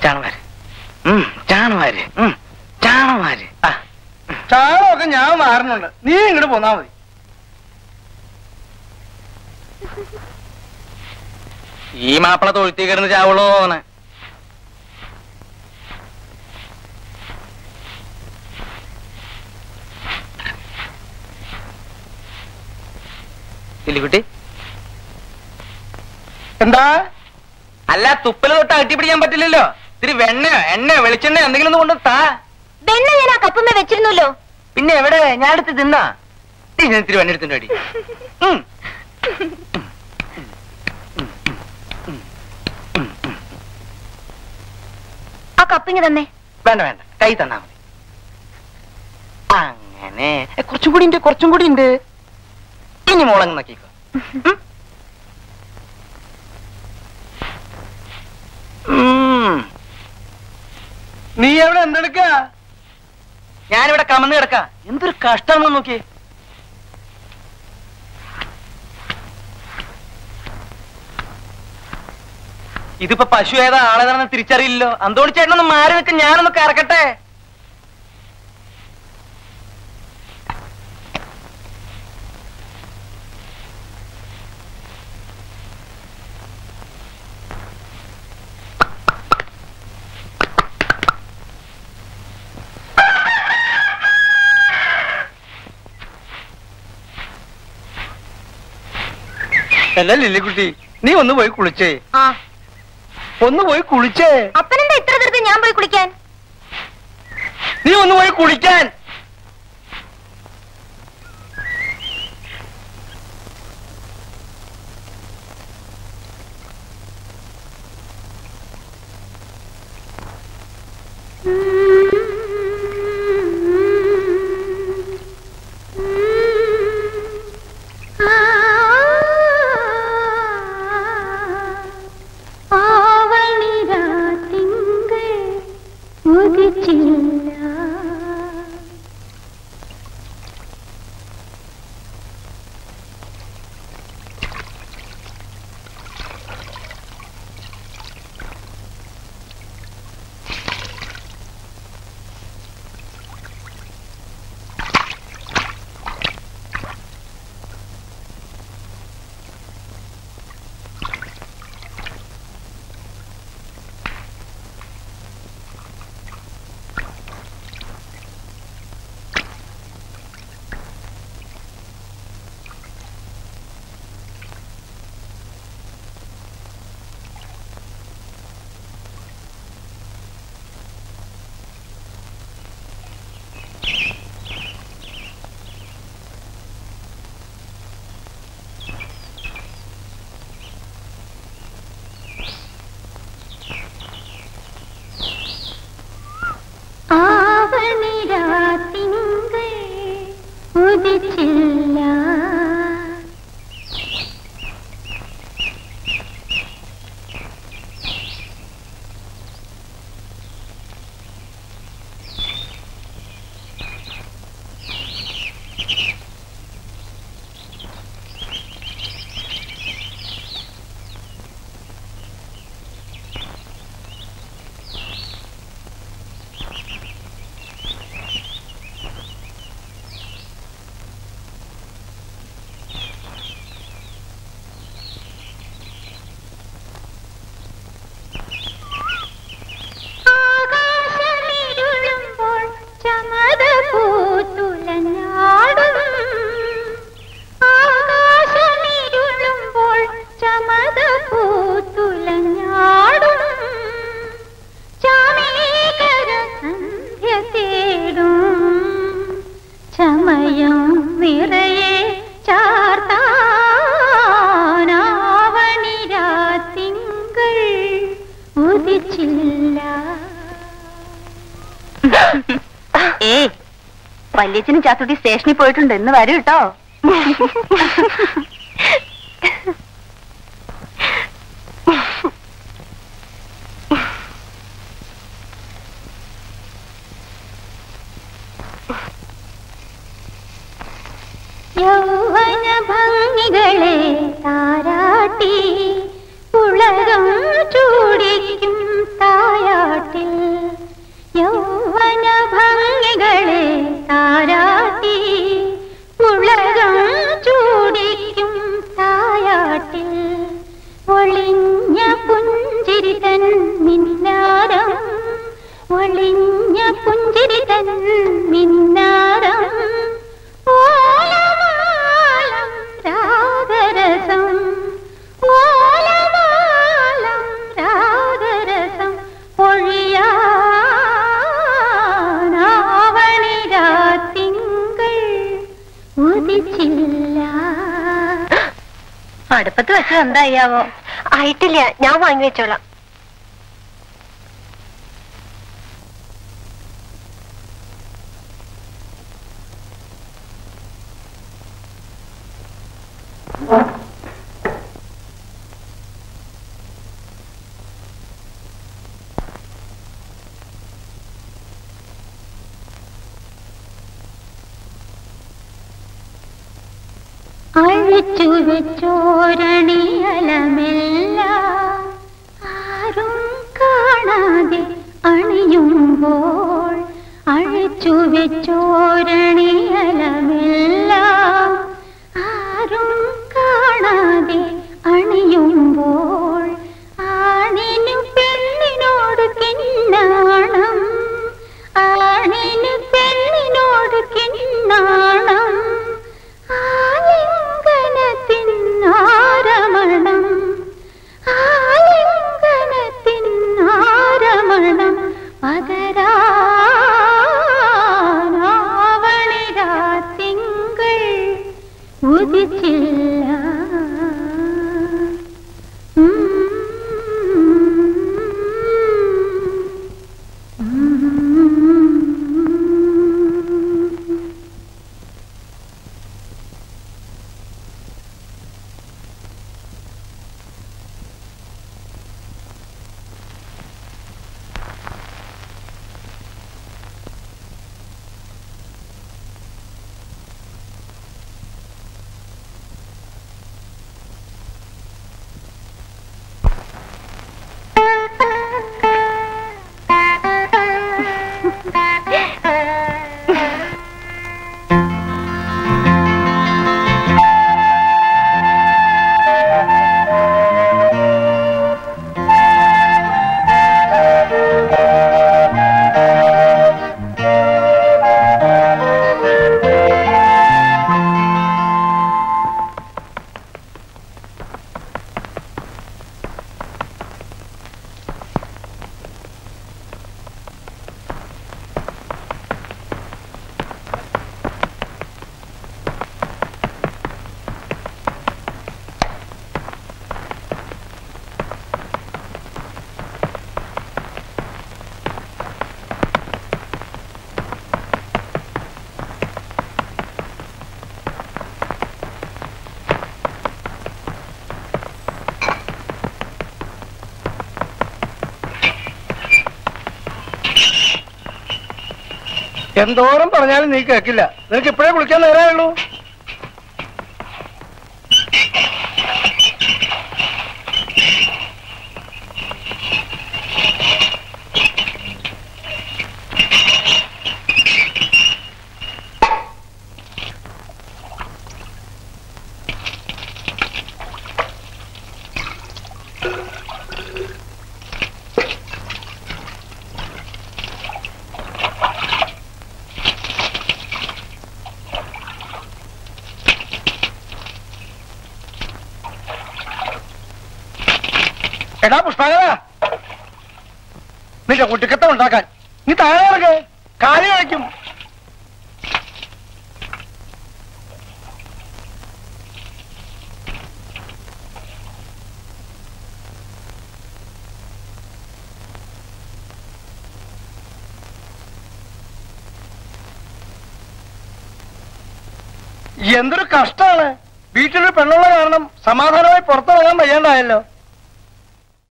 ചാണമാര് ഉം, ചാണമാര് ഉം, ചാണമാര് ആ ചാണകമൊക്കെ ഞാൻ മാറുന്നുണ്ട് നീ ഇങ്ങോട്ട് പോന്നാ മതി ഈ മാപ്പിള തൊഴുത്തി കിടന്ന് ചാവുള്ളൂ തോന്നണേ ഇല്ലിക്കുട്ടി എന്താ അല്ല തുപ്പല് തൊട്ട് അകറ്റി പിടിക്കാൻ പറ്റില്ലല്ലോ ഇത്തിരി വെണ്ണയോ എണ്ണയോ വെളിച്ചെണ്ണയോ എന്തെങ്കിലും ഒന്ന് കൊണ്ട് താ വെണ്ണ ഞാൻ ആ കപ്പുമ്മ വെച്ചിരുന്നല്ലോ പിന്നെ എവിടെ ഞാൻ എടുത്ത് തിന്നാ ദേ, ഞാൻ ഇത്തിരി വെണ്ണ എടുത്തിട്ട് അടി ഉം. ആ കപ്പിങ് തന്നെ വേണ്ട വേണ്ട കൈ തന്നാ മതി അങ്ങനെ ഏ, കുറച്ചും കൂടി ഉണ്ട് കുറച്ചും കൂടി ഉണ്ട് ഇനി മോളങ്ങ് നോക്കിക്കോ ഉം. ഉം. നീ എവിടെ എന്തെടുക്ക ഞാനിവിടെ കമന്ന് കിടക്ക എന്തൊരു കഷ്ടമാണെന്ന് നോക്കിയേ ഇതിപ്പോ പശു ഏതാ ആളേതാണെന്ന് തിരിച്ചറിയില്ലല്ലോ അന്തോണി ചേട്ടനൊന്ന് മാറി നിൽക്ക് ഞാനൊന്ന് കറക്കട്ടെ അല്ല ലില്ലിക്കുട്ടി നീ ഒന്ന് പോയി കുളിച്ചേ ആ ഒന്ന് പോയി കുളിച്ചേ അപ്പനെന്താ ഇത്ര ധൃതി ഞാൻ പോയി കുളിക്കാൻ നീ ഒന്ന് പോയി കുളിക്കാൻ ഏയ് വല്യച്ഛനും ചാത്തുട്ടി സ്റ്റേഷനിൽ പോയിട്ടുണ്ട് എന്ന് വരും കേട്ടോ യൗവന ഭംഗികളെ താരാട്ടി ഉളകം ചൂടിക്കും തായാട്ട് യൗവന ഭംഗികളെ താരാട്ടി ഉളകം ചൂടിക്കും തായാട്ടിൽ ഒളിഞ്ഞ പുഞ്ചിരി തൻ മിന്നാരം ഒളിഞ്ഞ പുഞ്ചിരി തൻ മിന്നാരം ഓലമാലം രാഗരസം ഓലമാലം രാഗരസം ഒഴിയാവണിരാത്തിങ്കൾ ഉദിച്ചില്ല അടുപ്പത്ത് വെച്ചത് എന്തായാവോ ആയിട്ടില്ല ഞാൻ വാങ്ങി വെച്ചോളാം അഴിച്ചു വെച്ചോരണി അലമെല്ല ആരും കാണാതെ അണിയുമ്പോൾ അഴിച്ചു വെച്ചോരണി അലമെല്ല ആരും കാണാതെ അണിയുമ്പോൾ ആണിനും പെണ്ണിനോട് കിണ്ണാണം ആണിന് പെണ്ണിനോട് കിണ്ണാണം ആലിംഗനത്തിനാരമണം ആലിംഗനത്തിനാരമണം പകരാവണിരാത്തിങ്കൾ ഉദിച്ചില്ല എന്തോരം പറഞ്ഞാലും നീ കേക്കില്ല നിനക്ക് ഇപ്പോഴേ കുളിക്കാൻ നേരമുള്ളൂ എടാ പുഷ്പാകര നിന്റെ കുട്ടിക്കത്തം ഉണ്ടാക്കാൻ നീ താഴെ ഇറങ്ങ് കാര്യം കഴിക്കും എന്തൊരു കഷ്ടാണ് വീട്ടിലൊരു പെണ്ണുള്ള കാരണം സമാധാനമായി പുറത്തിറങ്ങാൻ വയ്യാണ്ടായല്ലോ